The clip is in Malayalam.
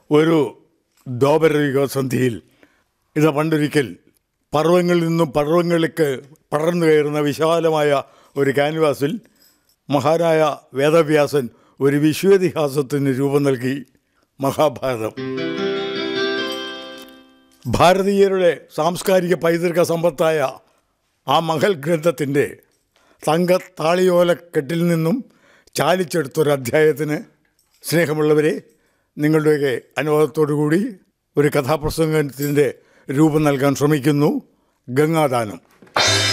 ഒരു ദ്വാപരയുഗ സന്ധിയിൽ ഇത് പണ്ടൊരിക്കൽ പർവ്വങ്ങളിൽ നിന്നും പർവ്വങ്ങളിലേക്ക് പടർന്നു കയറുന്ന വിശാലമായ ഒരു ക്യാൻവാസിൽ മഹാനായ വേദവ്യാസൻ ഒരു വിശ്വേതിഹാസത്തിന് രൂപം നൽകി മഹാഭാരതം ഭാരതീയരുടെ സാംസ്കാരിക പൈതൃക സമ്പത്തായ ആ മഹൽ ഗ്രന്ഥത്തിൻ്റെ തങ്ക താളിയോലക്കെട്ടിൽ നിന്നും ചാലിച്ചെടുത്തൊരു അധ്യായത്തിന് സ്നേഹമുള്ളവരെ നിങ്ങളുടെയൊക്കെ അനുവാദത്തോടു കൂടി ഒരു കഥാപ്രസംഗത്തിൻ്റെ രൂപം നൽകാൻ ശ്രമിക്കുന്നു ഗംഗാദാനം